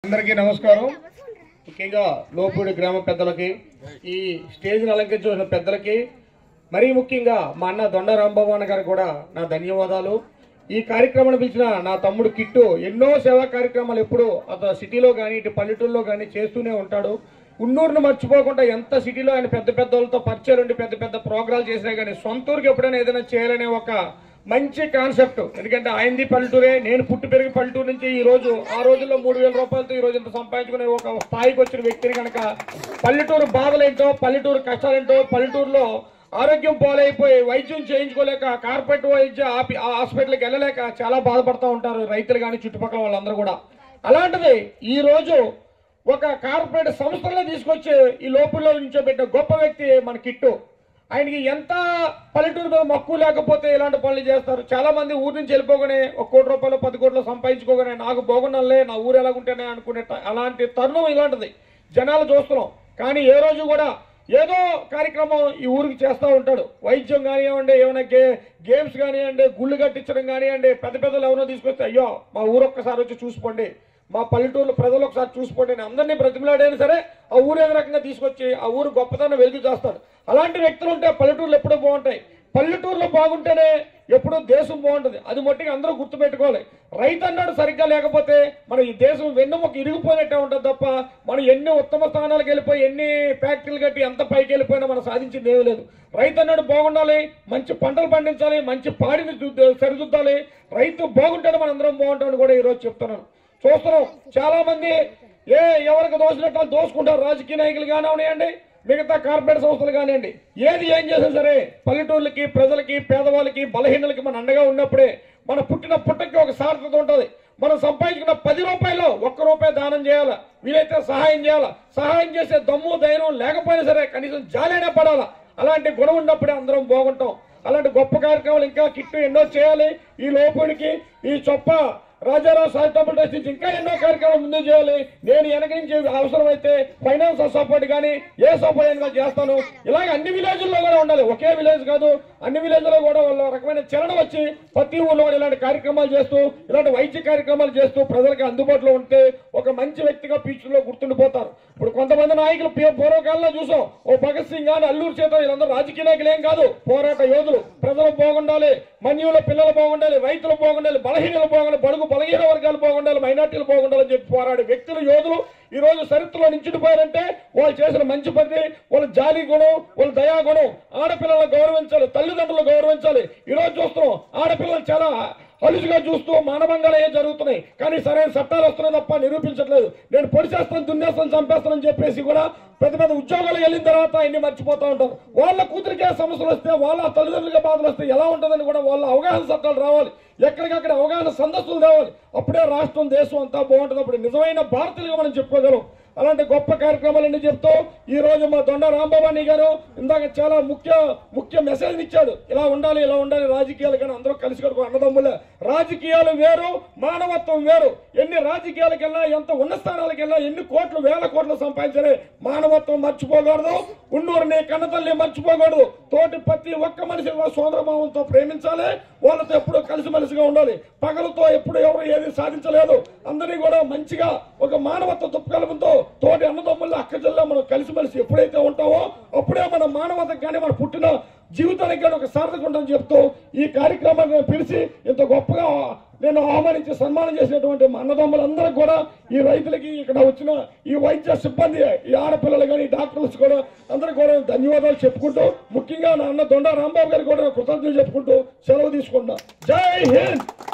అందరికీ నమస్కారం ముఖ్యంగా లోపూడి గ్రామ పెద్దలకి ఈ స్టేజ్ని అలంకరించిన పెద్దలకి మరీ ముఖ్యంగా మా అన్న దొండ రాంబాబు గారు కూడా నా ధన్యవాదాలు ఈ కార్యక్రమాన్ని పిలిచిన నా తమ్ముడు కిట్టు ఎన్నో సేవా కార్యక్రమాలు ఎప్పుడు అతను సిటీలో కానీ ఇటు పల్లెటూరులో కానీ చేస్తూనే ఉంటాడు ఉన్నూరును మర్చిపోకుండా ఎంత సిటీలో ఆయన పెద్ద పెద్ద వాళ్ళతో పరిచయాలు ఉండి పెద్ద పెద్ద ప్రోగ్రాలు చేసినా కానీ సొంత ఊరికి ఎప్పుడైనా ఏదైనా చేయాలనే ఒక మంచి కాన్సెప్ట్ ఎందుకంటే ఆయనది పల్లెటూరే నేను పుట్టి పెరిగి పల్లెటూరు నుంచి ఈ రోజు ఆ రోజుల్లో మూడు వేల రూపాయలతో ఈ రోజు ఇంత సంపాదించుకునే ఒక స్థాయికి వచ్చిన వ్యక్తిని కనుక పల్లెటూరు బాధలేంటో పల్లెటూరు కష్టాలేంటో పల్లెటూరులో ఆరోగ్యం పాలైపోయి వైద్యం చేయించుకోలేక కార్పొరేట్ వైద్య ఆపి- ఆ హాస్పిటల్కి వెళ్ళలేక చాలా బాధపడుతూ ఉంటారు రైతులు కానీ చుట్టుపక్కల వాళ్ళందరూ కూడా అలాంటిది ఈ రోజు ఒక కార్పొరేట్ సంస్థలో తీసుకొచ్చి ఈ లోపల్లో నుంచోబెట్టిన గొప్ప వ్యక్తి మన కిట్టు ఆయనకి ఎంత పల్లెటూరు మీద మక్కువ లేకపోతే ఇలాంటి పనులు చేస్తారు చాలా మంది ఊరి నుంచి వెళ్ళిపోగానే ఒక కోటి రూపాయలు పది కోట్లు సంపాదించుకోగానే నాకు బాగున్నాలే నా ఊరు ఎలాగుంటేనే అనుకునే ట- అలాంటి తరుణం ఇలాంటిది జనాలు చూస్తున్నాం కానీ ఏ రోజు కూడా ఏదో కార్యక్రమం ఈ ఊరికి చేస్తూ ఉంటాడు వైద్యం కానివ్వండి ఏమైనా గే గేమ్స్ కానివ్వండి గుళ్ళు కట్టించడం కానివ్వండి పెద్ద పెద్దలు ఎవరో తీసుకొస్తే అయ్యో మా ఊరు ఒక్కసారి వచ్చి చూసుకోండి మా పల్లెటూరులో ప్రజలు ఒకసారి చూసుకోండి అని అందరినీ బ్రతిమలాడైనా సరే ఆ ఊరు ఏదో రకంగా తీసుకొచ్చి ఆ ఊరు గొప్పతనం వెలుగు చేస్తాడు అలాంటి వ్యక్తులు ఉంటే పల్లెటూర్లు ఎప్పుడూ బాగుంటాయి పల్లెటూరులో బాగుంటేనే ఎప్పుడూ దేశం బాగుంటుంది అది మట్టికి అందరూ గుర్తుపెట్టుకోవాలి రైతు అన్నాడు సరిగ్గా లేకపోతే మన ఈ దేశం వెన్నుముక ఇరిగిపోయినట్టే ఉంటుంది తప్ప మనం ఎన్ని ఉత్తమ స్థానాలకు వెళ్ళిపోయి ఎన్ని ఫ్యాక్టరీలు కట్టి ఎంత పైకి వెళ్ళిపోయినా మనం సాధించింది ఏమీ లేదు రైతు అన్నాడు బాగుండాలి మంచి పంటలు పండించాలి మంచి పాడిని దు- సరిదిద్దాలి రైతు బాగుంటేనే మనం అందరం బాగుంటామని కూడా ఈరోజు చెప్తున్నాను చూస్తున్నాం చాలా మంది ఏ ఎవరికి దోసినట్టు వాళ్ళు దోసుకుంటారు రాజకీయ నాయకులు కానివ్వండి మిగతా కార్పొరేట్ సంస్థలు కానివ్వండి ఏది ఏం చేసినా సరే పల్లెటూర్లకి ప్రజలకి పేదవాళ్ళకి బలహీనులకి మన అండగా ఉన్నప్పుడే మన పుట్టిన పుట్టకి ఒక సార్థకత ఉంటుంది మనం సంపాదించుకున్న పది రూపాయలు ఒక్క రూపాయి దానం చేయాలా వీలైతే సహాయం చేయాలా సహాయం చేసే దమ్ము ధైర్యం లేకపోయినా సరే కనీసం జాలైనా పడాలా అలాంటి గుణం ఉన్నప్పుడే అందరం బాగుంటాం అలాంటి గొప్ప కార్యక్రమాలు ఇంకా కిట్టు ఎన్నో చేయాలి ఈ లోపుడికి ఈ చొప్ప రాజారావు చారిటబుల్ ట్రస్ట్ నుంచి ఇంకా ఎన్నో కార్యక్రమాలు ముందు చేయాలి నేను వెనక నుంచి అవసరమైతే ఫైనాన్స్ సపోర్ట్ కానీ ఏ సపోర్ట్ అయినా చేస్తాను ఇలాగ అన్ని విలేజ్ల్లో కూడా ఉండాలి ఒకే విలేజ్ కాదు అన్ని విలేజ్లో కూడా వాళ్ళ రకమైన చలన వచ్చి ప్రతి ఊళ్ళో కూడా ఇలాంటి కార్యక్రమాలు చేస్తూ ఇలాంటి వైద్య కార్యక్రమాలు చేస్తూ ప్రజలకు అందుబాటులో ఉంటే ఒక మంచి వ్యక్తిగా future లో గుర్తుండిపోతారు ఇప్పుడు కొంతమంది నాయకులు పూ- పూర్వకాలంలో చూసాం ఓ భగత్ సింగ్ కానీ అల్లూరు చేత వీళ్ళందరూ రాజకీయ నాయకులు ఏం కాదు పోరాట యోధులు ప్రజలు బాగుండాలి మన్యుల పిల్లలు బాగుండాలి రైతులు బాగుండాలి బలహీనలు బాగుండాలి బడుగు బలహీన వర్గాలు బాగుండాలి మైనార్టీలు బాగుండాలని చెప్పి పోరాడే వ్యక్తులు యోధులు ఈ రోజు చరిత్రలో నించుడిపోయారంటే వాళ్ళు చేసిన మంచి పని వాళ్ళ జాలి గుణం వాళ్ళ దయా గుణం ఆడపిల్లలను గౌరవించాలి తల్లిదండ్రులు గౌరవించాలి ఈ రోజు చూస్తున్నాం ఆడపిల్లలు చాలా అలుసుగా చూస్తూ మానవంగానే జరుగుతున్నాయి కానీ సరైన చట్టాలు వస్తున్నాయి తప్ప నిరూపించట్లేదు నేను పొడిచేస్తాను దున్నేస్తాను చంపేస్తానని చెప్పేసి కూడా పెద్ద పెద్ద ఉద్యోగాలు వెళ్ళిన తర్వాత ఇన్ని మర్చిపోతూ ఉంటారు వాళ్ళ కూతురికే సమస్యలు వస్తే వాళ్ళ తల్లిదండ్రులకే బాధలు వస్తే ఎలా ఉంటుందని కూడా వాళ్ళ అవగాహన చట్టాలు రావాలి ఎక్కడికక్కడ అవగాహన సందస్సులు రావాలి అప్పుడే రాష్ట్రం దేశం అంతా బాగుంటుంది అప్పుడు నిజమైన భారతీయులుగా మనం చెప్పుకోగలం అలాంటి గొప్ప కార్యక్రమాలన్నీ చెప్తూ ఈ రోజు మా దొండ రాంబాబాని గారు ఇందాక చాలా ముఖ్య ముఖ్య మెసేజ్ ఇచ్చాడు ఇలా ఉండాలి ఇలా ఉండాలి రాజకీయాలు కానీ అందరూ కలిసి కడుకో అన్నదమ్ములే రాజకీయాలు వేరు మానవత్వం వేరు ఎన్ని రాజకీయాలకు వెళ్ళినా ఎంత ఉన్న స్థానాలకు వెళ్ళినా ఎన్ని కోట్లు వేల కోట్లు సంపాదించాలి మానవత్వం మర్చిపోకూడదు ఉన్నూరిని కన్నతల్లి మర్చిపోకూడదు తోటి ప్రతి ఒక్క మనిషి సోదరభావంతో ప్రేమించాలి వాళ్ళతో ఎప్పుడూ కలిసిమెలిసిగా ఉండాలి పగలతో ఎప్పుడు ఎవరు ఏది సాధించలేదు అందరినీ కూడా మంచిగా ఒక మానవత్వ దుఃఖకల్పంతో తోటి అన్నదమ్ముల అక్క జిల్లా మనం కలిసిమెలిసి ఎప్పుడైతే ఉంటామో అప్పుడే మన మానవతకు కానీ మన పుట్టిన జీవితానికి కానీ ఒక సార్థక ఉంటుందని చెప్తూ ఈ కార్యక్రమాన్ని నేను పిలిచి ఇంత గొప్పగా నేను ఆహ్వానించి సన్మానం చేసినటువంటి మా అన్నదమ్ములందరికీ కూడా ఈ రైతులకి ఇక్కడ వచ్చిన ఈ వైద్య సిబ్బంది ఈ ఆడపిల్లలు కానీ డాక్టర్స్ కూడా అందరికీ కూడా ధన్యవాదాలు చెప్పుకుంటూ ముఖ్యంగా నా అన్న దొండ రాంబాబు గారికి కూడా కృతజ్ఞతలు చెప్పుకుంటూ సెలవు తీసుకుంటున్నా జై హింద్